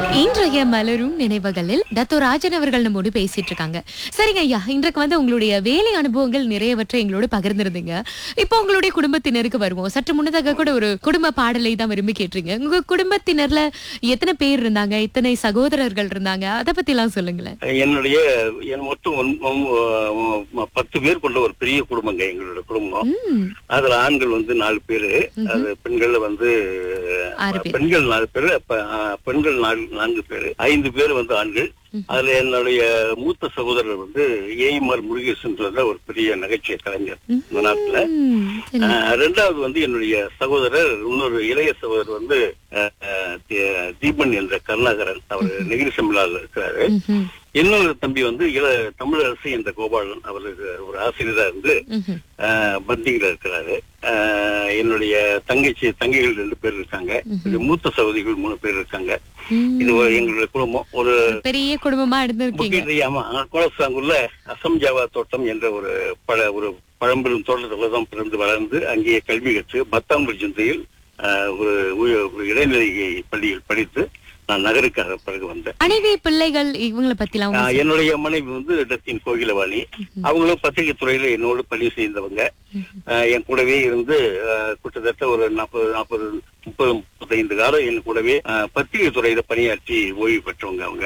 இன்றைய மலரும் நினைவுகளில் டத்தோ ராஜன் அவர்கள் நம்மோடு பேசிட்டு இருக்காங்க சரிங்க ஐயா இன்றைக்கு வந்து உங்களுடைய வேலை அனுபவங்கள் நிறையவற்றை எங்களோடு பகிர்ந்திருந்தீங்க இப்போ உங்களுடைய குடும்பத்தினருக்கு வருவோம் சற்று முன்னதாக கூட ஒரு குடும்ப பாடலை தான் விரும்பி கேட்டீங்க உங்க குடும்பத்தினர்ல எத்தனை பேர் இருந்தாங்க எத்தனை சகோதரர்கள் இருந்தாங்க அதை பத்தி எல்லாம் சொல்லுங்களேன் என்னுடைய என் மொத்தம் ஒன்- ஒன்- ஒ- பத்து பேர் கொண்ட ஒரு பெரிய குடும்பங்க எங்களோட குடும்பம் ம், அதுல ஆண்கள் வந்து நாலு பேரு அது பெண்கள் வந்து ஆறு பேர். பெண்கள் நாலு பேரு அப்ப, ஆ, பெண்கள் நாலு நான்கு பேரு ஐந்து பேர் வந்து ஆண்கள் அதுல என்னுடைய மூத்த சகோதரர் வந்து ஏஎம்ஆர் முருகேசன்றத ஒரு பெரிய நகைச்சுவை கலைஞர் இந்த நாட்டுல ம், சரி. ஆஹ் ரெண்டாவது வந்து என்னுடைய சகோதரர் இன்னொரு இளைய சகோதரர் வந்து ஆஹ், ஆஹ், தி- தீபன் என்ற கருணாகரன் அவர் நெகிரி செம்பிலால இருக்கிறாரு ம்ஹும், இன்னொரு தம்பி வந்து இள தமிழரசு என்ற கோபாலன் அவருக்கு ஒரு ஆசிரியரா இருந்து ம்ஹும். ஆஹ், பந்தியில இருக்கிறாரு ஆஹ், என்னுடைய தங்கச்சி தங்கைகள் ரெண்டு பேர் இருக்காங்க என்னுடைய மூத்த சகோதரிகள் மூணு பேர் இருக்காங்க ம், இது ஒரு எங்களுடைய குடும்பம் ஒரு பெரிய குடும்பமா இருந்திருக்கீங்க முக்கிய ஆமா கோலசாங்குள்ள அசம் ஜாவா தோட்டம் என்ற ஒரு பல ஒரு பழம்பெரும் தோட்டத்துல தான் பிறந்து வளர்ந்து அங்கேயே கல்வி கற்று பத்தாம் ஜந்தையில் ஒரு உய- ஒரு இடைநிலை பள்ளியில் படித்து நான் நகருக்காக பிறகு வந்தேன் மனைவி பிள்ளைகள் இவங்களை பத்தி எல்லாம் ஆஹ் என்னுடைய மனைவி வந்து டத்தின் கோகிலவாணி அவங்களும் பத்திரிகை துறையில என்னோடு பணி செய்தவங்க ஆஹ் என் கூடவே இருந்து ஆஹ் கிட்டத்தட்ட ஒரு நாற்பது நாற்பது முப்பது முப்பத்தைந்து காலம் என் கூடவே ஆஹ் பத்திரிகை துறையில பணியாற்றி ஓய்வு பெற்றவங்க அவங்க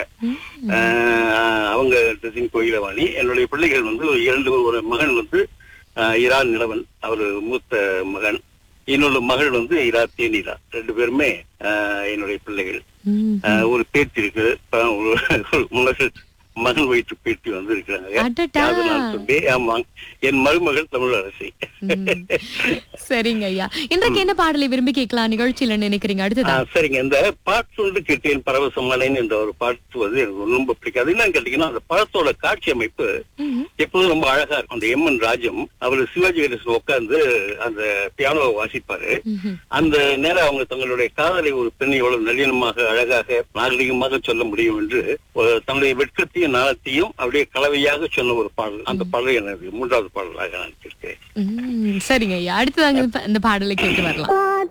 ஆஹ் அவங்க டத்தின் கோகிலவாணி என்னுடைய பிள்ளைகள் வந்து ஒரு இரண்டு ஒரு மகன் வந்து ஆஹ் ஈரான் நிலவன் அவர் மூத்த மகன் இன்னொரு மகள் வந்து இரா தேனிலா ரெண்டு பேருமே ஆஹ் என்னுடைய பிள்ளைகள் ம். ஆஹ் ஒரு பேத்தி இருக்கு இப்ப ஒரு ஒரு மகள் மகன் வயிற்று பேத்தி வந்து இருக்கிறாங்க அடடா. யாரு நான் சொல்லி ஆமா என் மருமகள் தமிழ் அரசி ம். சரிங்க ஐயா இன்றைக்கு என்ன பாடலை விரும்பி கேட்கலாம் நிகழ்ச்சியில நினைக்கிறீங்க அடுத்ததா சரிங்க இந்த பாட்டு வந்து கேட்டேன் பரவசமானேன்னு இந்த ஒரு பாட்டு வந்து எனக்கு ரொம்ப பிடிக்காது என்னன்னு கேட்டீங்கன்னா அந்த படத்தோட காட்சி அமைப்பு ம்ஹும். எப்போதும் ரொம்ப அழகா இருக்கும் அந்த எம் என் ராஜம் அவர் சிவாஜி கணேசன் உட்கார்ந்து அந்த பியானோவை வாசிப்பாரு ம்ஹும். அந்த நேரம் அவங்க தங்களுடைய காதலை ஒரு பெண் எவ்வளவு நளினமாக அழகாக நாகரிகமாக சொல்ல முடியும் என்று ஒரு தன்னுடைய வெட்கத்தையும் நாளத்தையும் அப்படியே கலவையாக சொன்ன ஒரு பாடல் அந்த பாடல் எனக்கு மூன்றாவது பாடலாக நான் இருக்கிறேன் ம், சரிங்க ஐயா அடுத்ததாங்க இந்த பாடலை கேட்டு வரலாம்